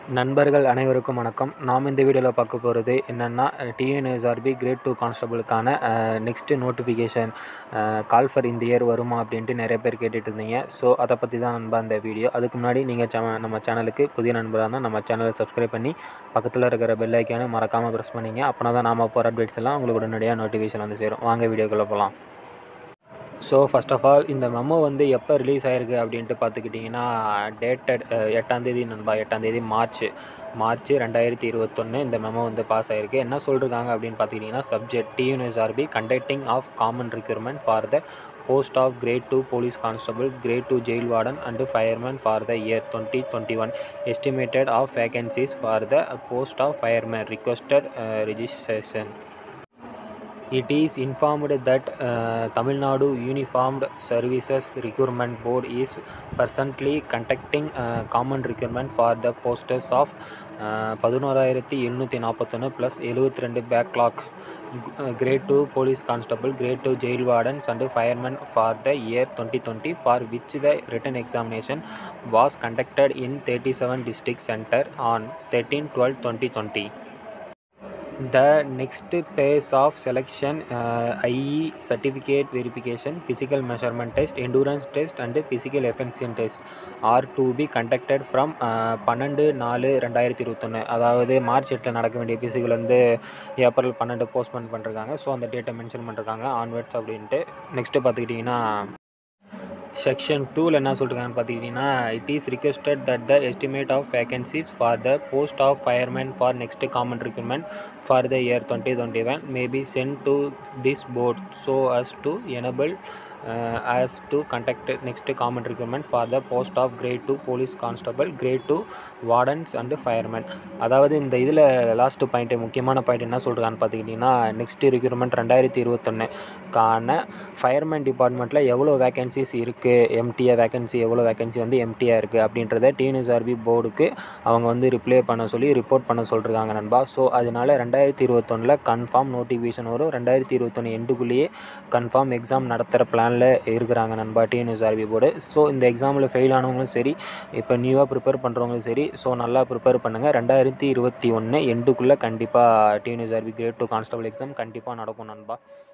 நண்பர்கள் அனைவருக்கும் வணக்கம் நாம் இந்த வீடியோவில் பார்க்க போகிறது என்னென்னா டிஎன்எஸ்ஆர்பி கிரேட் டூ கான்ஸ்டபுளுக்கான நெக்ஸ்ட்டு நோட்டிஃபிகேஷன் கால் ஃபார் இந்த இயர் வருமா அப்படின்ட்டு நிறைய பேர் கேட்டுட்டு இருந்தீங்க ஸோ அதை பற்றி தான் நண்பா இந்த வீடியோ அதுக்கு முன்னாடி நீங்கள் சே நம்ம சேனலுக்கு புதிய நண்பராக இருந்தால் நம்ம சேனலை சப்ஸ்கிரைப் பண்ணி பக்கத்தில் இருக்கிற பெல் ஐக்கானை மறக்காமல் ப்ரெஸ் பண்ணிங்க அப்போனா தான் நாம் போகிற அப்டேட்ஸ் எல்லாம் உங்களுக்கு உடனடியாக நோட்டிஃபிகேஷன் வந்து சேரும் வாங்க வீடியோக்குள்ளே போகலாம் ஸோ ஃபர்ஸ்ட் ஆஃப் ஆல் இந்த மெமோ வந்து எப்போ ரிலீஸ் ஆயிருக்கு அப்படின்ட்டு பார்த்துக்கிட்டிங்கன்னா டேட்டட் எட்டாந்தேதி நண்பா எட்டாந்தேதி மார்ச் மார்ச் ரெண்டாயிரத்தி இருபத்தொன்று இந்த மெமோ வந்து பாஸ் ஆயிருக்கு என்ன சொல்லிருக்காங்க அப்படின்னு பார்த்துக்கிட்டிங்கன்னா subject TNUSRB conducting of common requirement for the post of grade two police constable grade two jail warden and fireman for the year twenty twenty one estimated of vacancies for the post of fireman requested registration It is informed that uh, Tamil Nadu Uniformed Services Recruitment Board is presently conducting uh, common recruitment for the posters of பதினோராயிரத்தி எழுநூற்றி நாற்பத்தொன்று plus எழுபத்தி ரெண்டு backlog grade two police constable grade two jail wardens and fireman for the year twenty twenty for which the written examination was conducted in thirty seven district centre on thirteen twelve twenty twenty The next phase of selection, uh, i.e., certificate verification, physical measurement test, endurance test, and physical efficiency test, are to be conducted from பன்னெண்டு நாலு ரெண்டாயிரத்தி இருபத்தொன்று அதாவது March எட்டில் நடக்க வேண்டிய physical வந்து April பன்னெண்டு போஸ்ட்போன் பண்ணிருக்காங்க ஸோ அந்த டேட்டை மென்ஷன் பண்ணிருக்காங்க ஆன்வர்ட்ஸ் அப்படின்ட்டு நெக்ஸ்ட்டு பார்த்துக்கிட்டிங்கன்னா செக்ஷன் டூவில் என்ன சொல்லிருக்காங்கன்னு பார்த்துக்கிட்டிங்கன்னா it is requested that the estimate of vacancies for the post of fireman for next common recruitment for the year twenty twenty one may be sent to this board so as to enable us to conduct next common recruitment for the post of grade two police constable grade two wardens and fireman அதாவது இந்த இதில் last point முக்கியமான point என்ன சொல்கிறான்னு பார்த்துக்கிட்டிங்கன்னா next recruitment ரெண்டாயிரத்தி இருபத்தொன்னுக்கான fireman டிபார்ட்மெண்ட்டில் எவ்வளோ வேகன்சிஸ் இருக்குது எம்டிஏ வேகன்சி எவ்வளோ வேகன்சி வந்து எம்டியாக இருக்குது அப்படின்றத டிஎன்எஸ்ஆர்பி போர்டுக்கு அவங்க வந்து ரிப்ளை பண்ண சொல்லி ரிப்போர்ட் பண்ண சொல்லிருக்காங்க நண்பா ஸோ அதனால் ரெண்டாயிரத்தி இருபத்தொன்னில் கன்ஃபார்ம் நோட்டிஃபிகேஷன் வரும் ரெண்டாயிரத்தி இருபத்தொன்று எண்டுக்குள்ளேயே கன்ஃபார்ம் எக்ஸாம் நடத்துகிற பிளானில் இருக்கிறாங்க நண்பா டிஎன்எஸ்ஆர்பி போர்டு ஸோ இந்த எக்ஸாமில் ஃபெயில் ஆனவங்களும் சரி இப்போ நியூவாக ப்ரிப்பேர் பண்ணுறவங்களும் சரி ஸோ நல்லா ப்ரிப்பேர் பண்ணுங்கள் ரெண்டாயிரத்தி இருபத்தி ஒன்று எண்டுக்குள்ளே கண்டிப்பாக TNSRB grade two constable exam கண்டிப்பாக நடக்கும் நண்பா